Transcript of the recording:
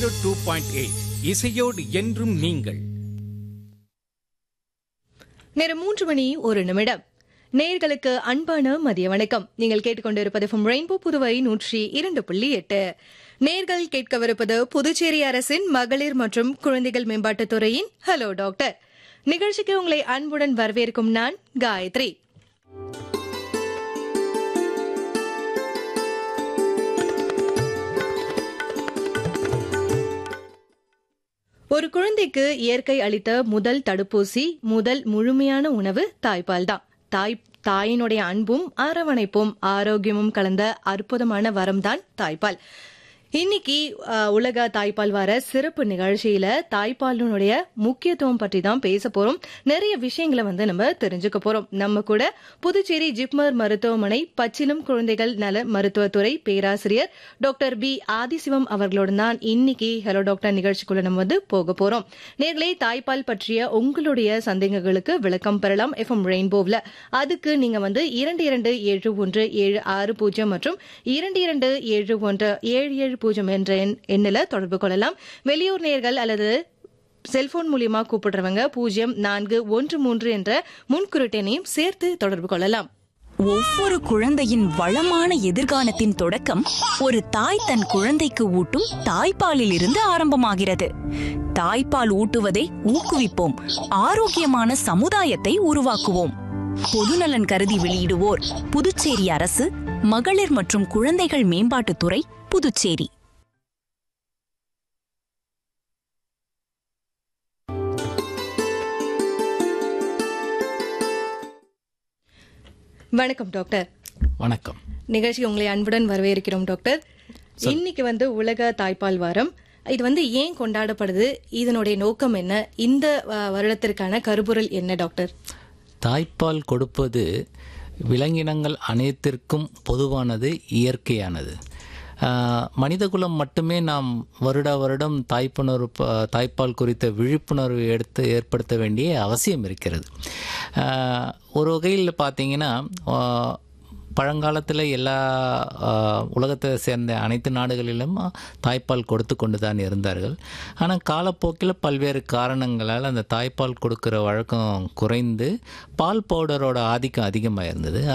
zero two point eight இசையோடு என்றும் நீங்கள் நேரம் மூன்று மணி ஒரு நிமிடம் நேர்களுக்கு அன்பான மதிய வணக்கம் நீங்கள் கேட்டுக்கொண்டிருப்பது ஃப்ரம் ரெயின்போ புதுவை நூற்றி இரண்டு புள்ளி எட்டு நேர்கள் கேட்கவிருப்பது புதுச்சேரி அரசின் மகளிர் மற்றும் குழந்தைகள் மேம்பாட்டுத் துறையின் ஹலோ டாக்டர் நிகழ்ச்சிக்கு உங்களை அன்புடன் வரவேற்கும் நான் காயத்ரி ஒரு குழந்தைக்கு இயற்கை அளித்த முதல் தடுப்பூசி முதல் முழுமையான உணவு தாய்ப்பால் தான் தாய் தாயினுடைய அன்பும் அரவணைப்பும் ஆரோக்கியமும் கலந்த அற்புதமான வரம்தான் தாய்ப்பால் இன்னைக்கு அஹ், உலக தாய்ப்பால் வார சிறப்பு நிகழ்ச்சியில தாய்ப்பாலினுடைய முக்கியத்துவம் பற்றி தான் பேச போறோம் நிறைய விஷயங்களை வந்து நம்ம தெரிஞ்சுக்க போறோம் நம்ம கூட புதுச்சேரி ஜிப்மர் மருத்துவமனை பச்சிலம் குழந்தைகள் நல மருத்துவத்துறை பேராசிரியர் டாக்டர் பி ஆதிசிவம் அவர்களோட தான் இன்னைக்கு ஹலோ டாக்டர் நிகழ்ச்சிக்குள்ள நம்ம வந்து போக போறோம் நேர்களே தாய்ப்பால் பற்றிய உங்களுடைய சந்தேகங்களுக்கு விளக்கம் பெறலாம் எஃப்எம் ரெயின்போவ்ல அதுக்கு நீங்க வந்து இரண்டு இரண்டு ஏழு ஒன்று ஏழு ஆறு பூஜ்ஜியம் மற்றும் இரண்டு இரண்டு ஏழு ஒன்று ஏழு ஏழு பூஜ்ஜியம் என்ற எண் எண்ணில் தொடர்பு கொள்ளலாம் வெளியூர் நேர்கள் அல்லது செல்போன் மூலியமா கூப்பிடுறவங்க பூஜ்ஜியம் நான்கு ஒன்று மூன்று என்ற முன்குறிட்டெண்ணையும் சேர்த்து தொடர்பு கொள்ளலாம் ஒவ்வொரு குழந்தையின் வளமான எதிர்காலத்தின் தொடக்கம் ஒரு தாய் தன் குழந்தைக்கு ஊட்டும் தாய்ப்பாலில் இருந்து ஆரம்பமாகிறது தாய்ப்பால் ஊட்டுவதை ஊக்குவிப்போம் ஆரோக்கியமான சமுதாயத்தை உருவாக்குவோம் பொதுநலன் கருதி வெளியிடுவோர் புதுச்சேரி அரசு மகளிர் மற்றும் குழந்தைகள் மேம்பாட்டுத்துறை புதுச்சேரி வணக்கம் டாக்டர் வணக்கம் நிகழ்ச்சி உங்களை அன்புடன் வரவேற்கிறோம் டாக்டர் இன்னைக்கு வந்து உலக தாய்ப்பால் வாரம் இது வந்து ஏன் கொண்டாடப்படுது இதனுடைய நோக்கம் என்ன இந்த அஹ், வருடத்திற்கான கருப்பொருள் என்ன டாக்டர் தாய்ப்பால் கொடுப்பது விலங்கினங்கள் அனைத்திற்கும் பொதுவானது இயற்கையானது ஆஹ், மனிதகுலம் மட்டுமே நாம் வருட வருடம் தாய்ப்புணர்வு ப- தாய்ப்பால் குறித்த விழிப்புணர்வு எடுத்து ஏற்படுத்த வேண்டிய அவசியம் இருக்கிறது ஆஹ், ஒரு வகையில் பார்த்தீங்கன்னா ஆஹ், பழங்காலத்தில் எல்லா ஆஹ், உலகத்தை சேர்ந்த அனைத்து நாடுகளிலும் தாய்ப்பால் கொடுத்து கொண்டு தான் இருந்தார்கள் ஆனால் காலப்போக்கில் பல்வேறு காரணங்களால் அந்த தாய்ப்பால் கொடுக்கிற வழக்கம் குறைந்து பால் பவுடரோட ஆதிக்கம் அதிகமாக இருந்தது